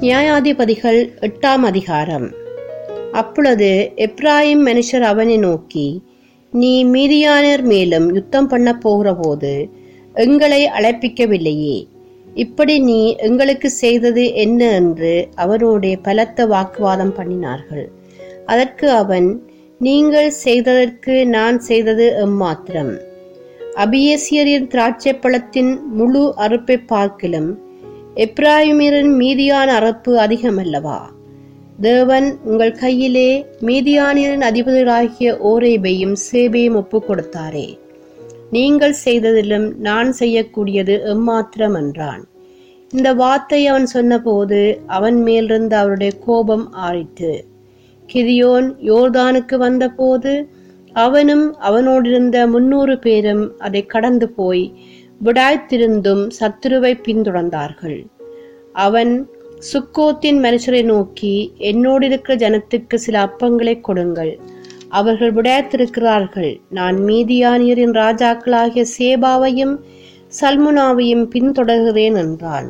நியாயாதிபதிகள் எட்டாம் அதிகாரம் அப்பொழுது எப்ராயிம் மனுஷர் அவனை நோக்கி நீ மீதியானர் மேலும் யுத்தம் பண்ண போகிறபோது எங்களை அழைப்பிக்கவில்லையே இப்படி நீ எங்களுக்கு செய்தது என்ன என்று அவரோடே பலத்த வாக்குவாதம் பண்ணினார்கள் அதற்கு அவன் நீங்கள் செய்ததற்கு நான் செய்தது எம்மாத்திரம் அபியேசியரின் திராட்சை பழத்தின் முழு அறுப்பை பார்க்கிலும் எப்ராயிமிரின் மீதியான அறுப்பு அதிகமல்லவா தேவன் உங்கள் கையிலே மீதியானியரின் அதிபதிகளாகிய ஓரேபையும் சேபையும் ஒப்புக் கொடுத்தாரே நீங்கள் செய்ததிலும் நான் செய்யக்கூடியது எம்மாத்திரம் என்றான் இந்த வார்த்தை அவன் சொன்னபோது அவன் மேலிருந்து அவருடைய கோபம் ஆறிற்று கிதியோன் யோர்தானுக்கு வந்தபோது அவனும் அவனோடிருந்த முன்னூறு பேரும் அதை கடந்து போய் விடாய்த்திருந்தும் சத்துருவை பின்தொடர்ந்தார்கள் அவன் சுக்கோத்தின் மனுஷரை நோக்கி என்னோடு இருக்கிற ஜனத்துக்கு சில அப்பங்களை கொடுங்கள் அவர்கள் விடாய்த்திருக்கிறார்கள் நான் மீதியானியரின் ராஜாக்களாகிய சேபாவையும் சல்முனாவையும் பின்தொடர்கிறேன் என்றான்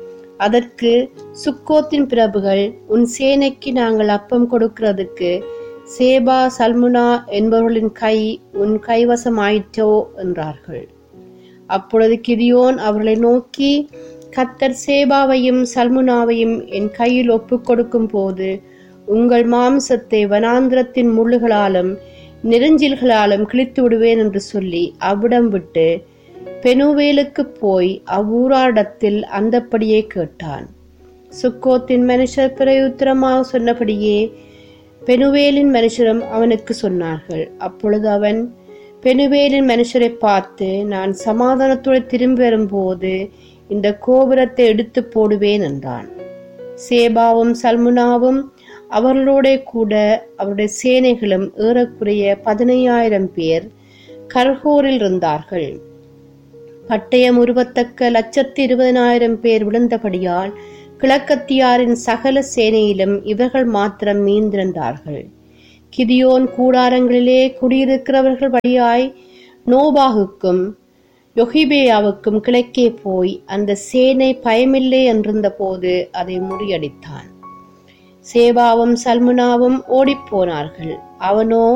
அதற்கு சுக்கோத்தின் பிரபுகள் உன் சேனைக்கு நாங்கள் அப்பம் கொடுக்கிறதுக்கு சேபா சல்முனா என்பவர்களின் கை உன் கைவசமாயிற்றோ என்றார்கள் அப்பொழுது கிதியோன் அவர்களை நோக்கி கத்தர் சேபாவையும் சல்முனாவையும் என் கையில் ஒப்புக் கொடுக்கும் போது உங்கள் மாம்சத்தை வனாந்திரத்தின் முள்ளுகளாலும் நெருஞ்சில்களாலும் கிழித்து விடுவேன் என்று சொல்லி அவ்விடம் விட்டு பெனுவேலுக்கு போய் அவ்வூராடத்தில் அந்தப்படியே கேட்டான் சுக்கோத்தின் மனுஷர் பிரயுத்தரமாக சொன்னபடியே பெனுவேலின் மனுஷரும் அவனுக்கு சொன்னார்கள் அப்பொழுது அவன் பெனுவேலின் மனுஷரை பார்த்து நான் சமாதானத்தோடு திரும்பி வரும்போது இந்த கோபுரத்தை எடுத்து போடுவேன் என்றான் சேபாவும் சல்முனாவும் அவர்களோட கூட அவருடைய சேனைகளும் ஏறக்குறைய பதினையாயிரம் பேர் கர்கோரில் இருந்தார்கள் பட்டயம் உருவத்தக்க லட்சத்தி இருபதனாயிரம் பேர் விழுந்தபடியால் கிழக்கத்தியாரின் சகல சேனையிலும் இவர்கள் மாத்திரம் மீந்திருந்தார்கள் கிதியோன் கூடாரங்களிலே குடியிருக்கிறவர்கள் வழியாய் நோபாகுக்கும் யொகிபேயாவுக்கும் கிழக்கே போய் அந்த சேனை பயமில்லை என்றிருந்த போது அதை முறியடித்தான் சேபாவும் சல்முனாவும் ஓடிப்போனார்கள் அவனோ